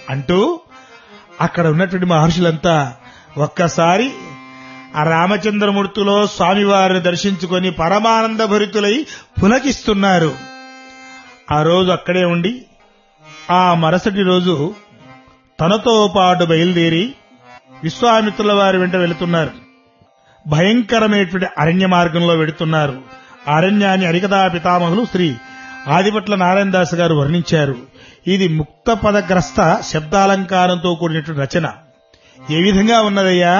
అంటూ అక్కడ ఉన్నటువంటి మహర్షులంతా ఒక్కసారి ఆ రామచంద్రమూర్తిలో స్వామివారిని దర్శించుకొని పరమానంద భరితులై పులకిస్తున్నారు ఆ రోజు అక్కడే ఉండి ఆ మరుసటి రోజు తనతో పాటు బయలుదేరి విశ్వామిత్రుల వారి వెంట వెళుతున్నారు భయంకరమైనటువంటి అరణ్య మార్గంలో వెడుతున్నారు అరణ్యాన్ని అరికథా పితామహులు శ్రీ ఆదిపట్ల నారాయణదాస్ గారు వర్ణించారు ఇది ముక్త పదగ్రస్త శబ్దాలంకారంతో కూడినటువంటి రచన ఏ విధంగా ఉన్నదయ్యా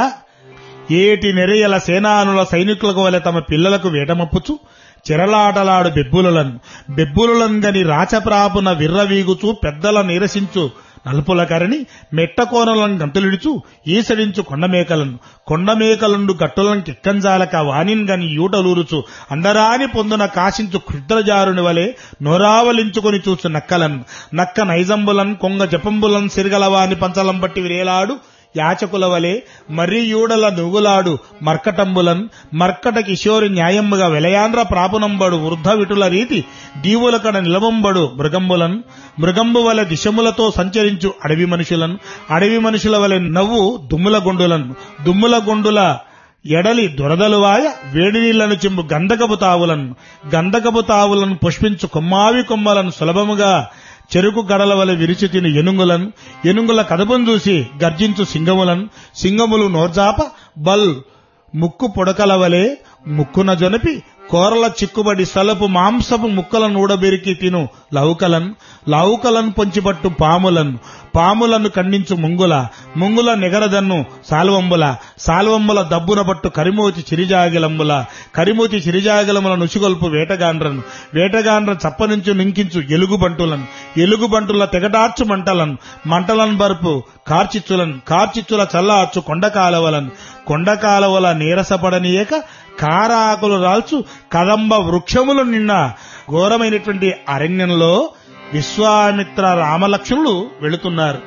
ఏటి నెరయల సేనానుల సైనికులకు వలె తమ పిల్లలకు వేటమప్పుచు చెరలాటలాడు బెబ్బులను బెబ్బులను గని రాచప్రాపున విర్రవీగుచు పెద్దల నిరసించు నలుపుల కరణి మెట్టకోనలను గంతులిడుచు ఈసడించు కొండమేకలను కొండమేకలుండు గట్టులను కిక్కంజాలక వానిన్ గని యూటలూరుచు అందరాని పొందున కాశించు క్షుద్రజారుని వలె నోరావలించుకొని చూచు నక్కలన్ నక్క నైజంబులన్ కొంగ జపంబులన్ సిరిగలవాని పంచలం బట్టి విరేలాడు యాచకుల వలె మర్రియూడల నుగులాడు మర్కటంబులన్ మర్కట కిషోరి న్యాయముగా వెలయాండ్ర ప్రాపునంబడు వృద్ధ విటుల రీతి దీవులకడ నిలవంబడు మృగంబులన్ మృగంబు వలె దిశములతో సంచరించు అడవి మనుషులను అడవి మనుషుల వలె నవ్వు దుమ్ముల గుండులను దుమ్ముల గుండుల ఎడలి దొరదలువాయ వేడి నీళ్లను చెంబు గంధకపు తావులను గంధకపు తావులను పుష్పించు కొమ్మావి కొమ్మలను సులభముగా చెరుకు గడల వలె విరిచి తిని ఎనుగులను ఎనుగుల కదపం చూసి గర్జించు సింగములను సింగములు నోర్జాప బల్ ముక్కు పొడకల వలె ముక్కున జొనపి కోరల చిక్కుబడి సలపు మాంసపు ముక్కలను ఊడబెరికి తిను లౌకలను లౌకలను పొంచిపట్టు పాములను పాములను ఖండించు ముంగుల ముంగుల నెగరదన్ను సాల్వంబుల సాల్వంబుల దబ్బున పట్టు కరిమోతి చిరిజాగిలంబుల కరిమోతి చిరిజాగిలముల నుసిగొల్పు వేటగాండ్రను వేటగాండ్ర చప్పనుంచు నింకించు ఎలుగుబంటులను ఎలుగుబంటుల తెగటార్చు మంటలను మంటలను బరుపు కార్చిచ్చులను కార్చిచ్చుల చల్లార్చు కొండకాలవలను కొండకాలవల నీరసపడనీయక కారాకులు రాల్చు కదంబ వృక్షములు నిన్న ఘోరమైనటువంటి అరణ్యంలో విశ్వామిత్ర రామలక్ష్మణులు వెళుతున్నారు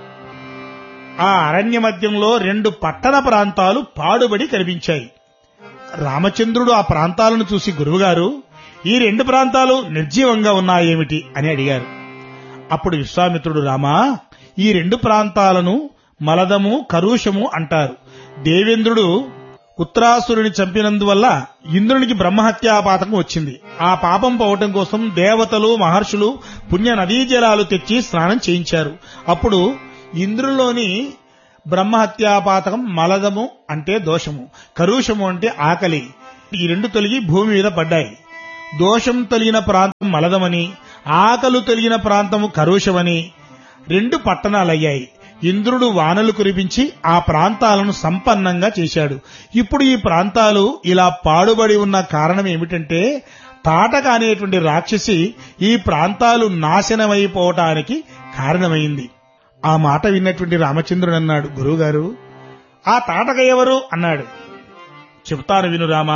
ఆ అరణ్య మధ్యంలో రెండు పట్టణ ప్రాంతాలు పాడుబడి కనిపించాయి రామచంద్రుడు ఆ ప్రాంతాలను చూసి గురువుగారు ఈ రెండు ప్రాంతాలు నిర్జీవంగా ఉన్నాయేమిటి అని అడిగారు అప్పుడు విశ్వామిత్రుడు రామా ఈ రెండు ప్రాంతాలను మలదము కరుషము అంటారు దేవేంద్రుడు ఉత్తరాసురుని చంపినందువల్ల ఇంద్రునికి బ్రహ్మహత్యా పాతకం వచ్చింది ఆ పాపం పోవటం కోసం దేవతలు మహర్షులు పుణ్య నదీ జలాలు తెచ్చి స్నానం చేయించారు అప్పుడు ఇంద్రులోని బ్రహ్మహత్యా పాతకం మలదము అంటే దోషము కరుషము అంటే ఆకలి ఈ రెండు తొలగి భూమి మీద పడ్డాయి దోషం తొలగిన ప్రాంతం మలదమని ఆకలు తొలగిన ప్రాంతము కరుషమని రెండు పట్టణాలయ్యాయి ఇంద్రుడు వానలు కురిపించి ఆ ప్రాంతాలను సంపన్నంగా చేశాడు ఇప్పుడు ఈ ప్రాంతాలు ఇలా పాడుబడి ఉన్న కారణం ఏమిటంటే తాటక అనేటువంటి రాక్షసి ఈ ప్రాంతాలు నాశనమైపోవటానికి కారణమైంది ఆ మాట విన్నటువంటి రామచంద్రుడు అన్నాడు గురువుగారు ఆ తాటక ఎవరు అన్నాడు చెప్తాను విను రామా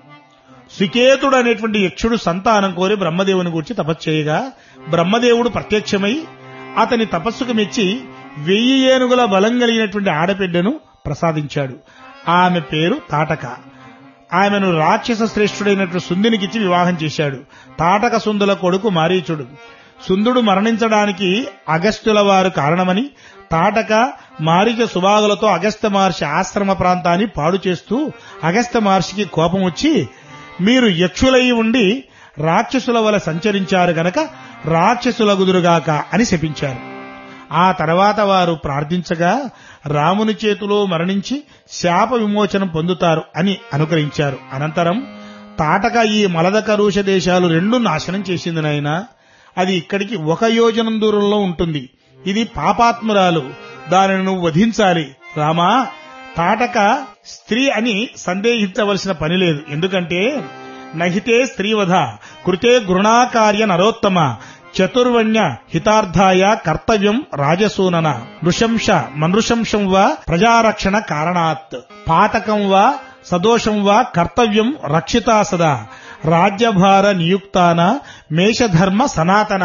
సుకేతుడు అనేటువంటి యక్షుడు సంతానం కోరి బ్రహ్మదేవుని గురించి తపస్సు చేయగా బ్రహ్మదేవుడు ప్రత్యక్షమై అతని తపస్సుకు మెచ్చి వెయ్యి ఏనుగుల బలం కలిగినటువంటి ఆడబిడ్డను ప్రసాదించాడు ఆమె పేరు తాటక ఆమెను రాక్షస శ్రేష్ఠుడైనటువంటి సుందునికిచ్చి వివాహం చేశాడు తాటక సుందుల కొడుకు మారీచుడు సుందుడు మరణించడానికి అగస్త్యుల వారు కారణమని తాటక మారిక సుభాగులతో అగస్త్య మహర్షి ఆశ్రమ ప్రాంతాన్ని పాడు చేస్తూ అగస్త్య మహర్షికి కోపం వచ్చి మీరు యక్షులై ఉండి రాక్షసుల వల సంచరించారు గనక రాక్షసులగుదురుగాక అని శపించారు ఆ తర్వాత వారు ప్రార్థించగా రాముని చేతిలో మరణించి శాప విమోచనం పొందుతారు అని అనుకరించారు అనంతరం తాటక ఈ మలద కరుష దేశాలు రెండు నాశనం చేసింది నాయన అది ఇక్కడికి ఒక యోజనం దూరంలో ఉంటుంది ఇది పాపాత్మురాలు దానిని నువ్వు వధించాలి రామా తాటక స్త్రీ అని సందేహించవలసిన పని లేదు ఎందుకంటే నహితే స్త్రీవధ కృతే గృణాకార్య నరోత్తమ చతుర్వణ్య హితార్థాయ కర్తవ్యం రాజసూనన నృశంస మనృశంసం వా ప్రజారక్షణ కారణాత్ పాతకం వా సదోషం వా కర్తవ్యం రక్షితా సదా రాజ్యభార నియుక్తాన మేషధర్మ సనాతన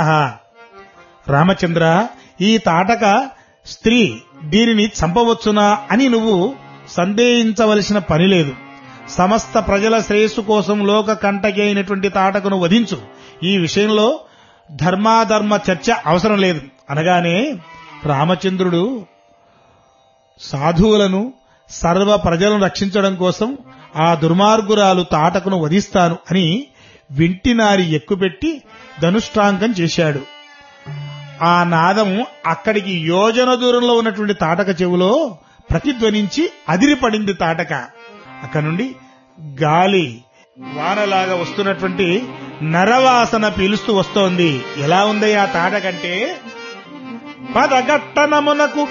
రామచంద్ర ఈ తాటక స్త్రీ దీనిని చంపవచ్చునా అని నువ్వు సందేహించవలసిన పని లేదు సమస్త ప్రజల శ్రేయస్సు కోసం లోక కంటకి అయినటువంటి తాటకును వధించు ఈ విషయంలో ధర్మాధర్మ చర్చ అవసరం లేదు అనగానే రామచంద్రుడు సాధువులను సర్వ ప్రజలను రక్షించడం కోసం ఆ దుర్మార్గురాలు తాటకును వధిస్తాను అని వింటినారి ఎక్కుపెట్టి ధనుష్టాంకం చేశాడు ఆ నాదం అక్కడికి యోజన దూరంలో ఉన్నటువంటి తాటక చెవులో ప్రతిధ్వనించి అదిరిపడింది తాటక అక్కడ నుండి గాలి వానలాగా వస్తున్నటువంటి నరవాసన పీలుస్తూ వస్తోంది ఎలా ఉంది ఆ తాటకంటే పదగట్టనమునకు